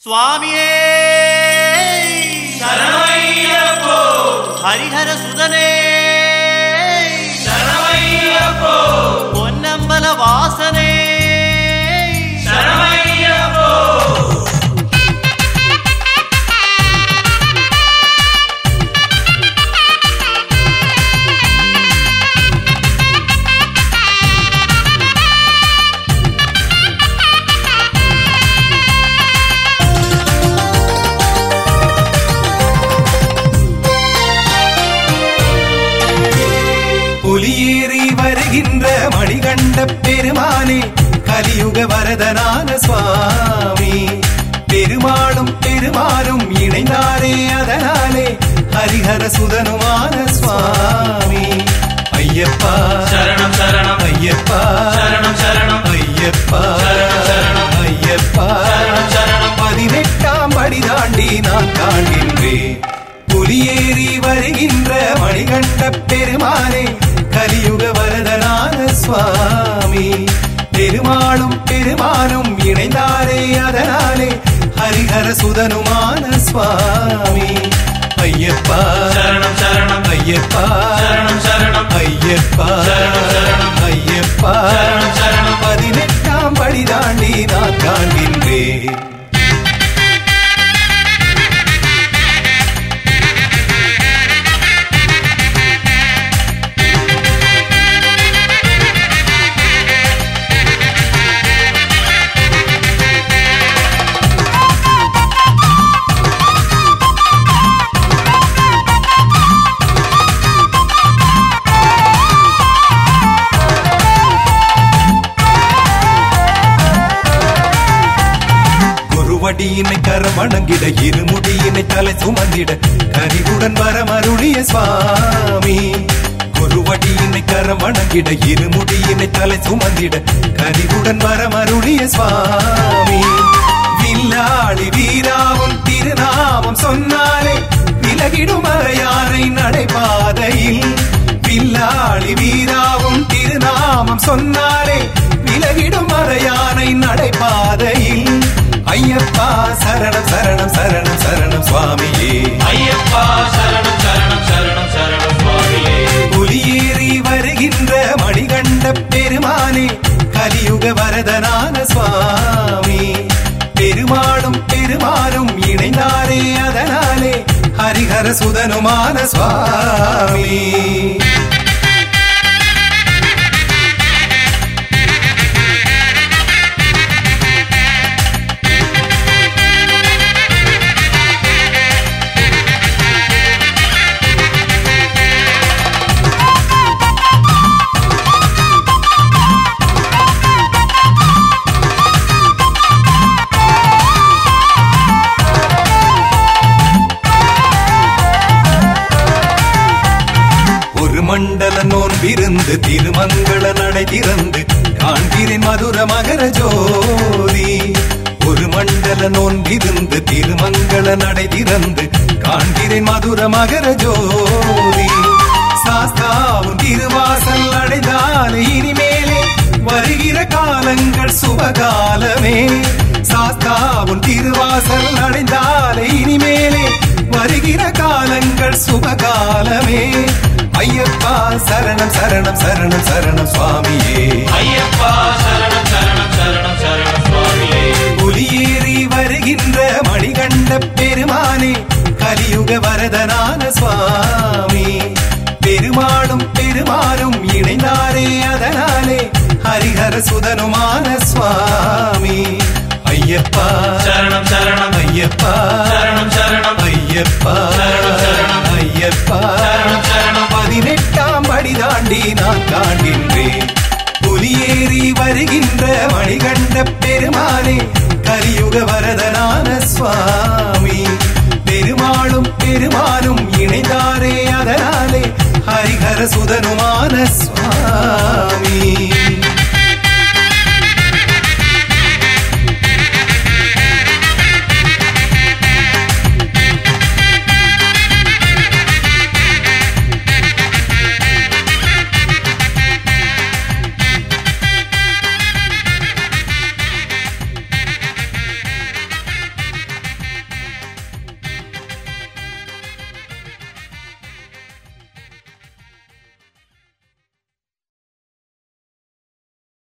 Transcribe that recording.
சுவாமியே சரணமையப்போ ஹரிஹர சுதனே சரணமையப்போ பொன்னம்பல வாசனே சரணமையப்போ புலியேறி வருகின்ற மணிகண்ட பெருமானே கலியுக வரதனான சுவாமி பெருமாளும் பெருமாளும் இணைந்தாரே அதனாலே ஹரிஹர சுதனுமான சுவாமி ஐயப்பா சரணம் சரணம் ஐயப்பா சரணம் சரணம் ஐயப்பா சரணம், சரணம். ஐயப்பா சரணம், சரணம். பதினெட்டாம் படி தாண்டி நான் காண்கின்றேன் புலியேறி வருகின்ற மணிகண்ட பெருமானே கலியுக வரதனான சுவாமி பெருமாளும் பெருமானும் இணைந்தாரே அதனாலே ஹரிஹர சுதனுமான சுவாமி ஐயப்பா சரணம் சரணம் ஐயப்பா சரணம் சரணம் ஐயப்பா சரணம், சரணம். ஐயப்பா சரணம், சரணம். பதினெட்டாம் படி தாண்டி நான் காண்கின்றேன் குருவடியினை கரவணங்கிட இருமுடியினை தலை சுமந்திட கரிவுடன் வரமருளிய சுவாமி குருவடியினை கரவணங்கிட இருமுடியினை தலை சுமந்திட கரிவுடன் வரமருளிய சுவாமி வில்லாளி வீராவும் திருநாமம் சொன்னாலே விலகிடும் யாரை நடைபாதையில் வில்லாளி வீராவும் திருநாமம் சொன்னாலே விலகிடும் யானை நடைபாதையில் ஐயப்பா சரணம் சரணம் சரணம் சரணம் சுவாமியே ஐயப்பா சரணம் சரணம் சரணம் சரணம் சுவாமியே புலியேறி வருகின்ற மணிகண்ட பெருமானே கலியுக வரதனான சுவாமி பெருமாளும் பெருமானும் இணைந்தாரே அதனாலே ஹரிஹர சுதனுமான சுவாமி ஒரு மண்டல நோன்பிருந்து திருமங்கள நடை திறந்து காண்கிறேன் மதுர மகர ஜோதி ஒரு மண்டல நோன்பிருந்து திருமங்கள நடை திறந்து காண்கிறேன் மதுர மகர ஜோதி சாஸ்தாவும் திருவாசல் அடைந்தாலே இனிமேலே வருகிற காலங்கள் சுபகாலமே சாஸ்தாவும் திருவாசல் அடைந்தாலே இனிமேலே வருகிற காலங்கள் சுபகாலமே ஐயப்பா சரணம் சரணம் சரணம் சரணம் சுவாமியே ஐயப்பா சரணம் சரணம் சரணம் சரணம் சுவாமியே புலியேறி வருகின்ற மணிகண்ட பெருமானே கலியுக வரதனான சுவாமி பெருமாளும் பெருமானும் இணைந்தாரே அதனாலே ஹரிஹர சுதனுமான சுவாமி ஐயப்பா சரணம் சரணம் ஐயப்பா சரணம் சரணம் ஐயப்பா சரணம், சரணம். ஐயப்பா சரணம், சரணம். பதினெட்டாம் படி தாண்டி நான் காண்கின்றேன் புலியேறி வருகின்ற மணிகண்ட பெருமானே கலியுக வரதனான சுவாமி பெருமாளும் பெருமானும் இணைந்தாரே அதனாலே ஹரிஹர சுதனுமான சுவாமி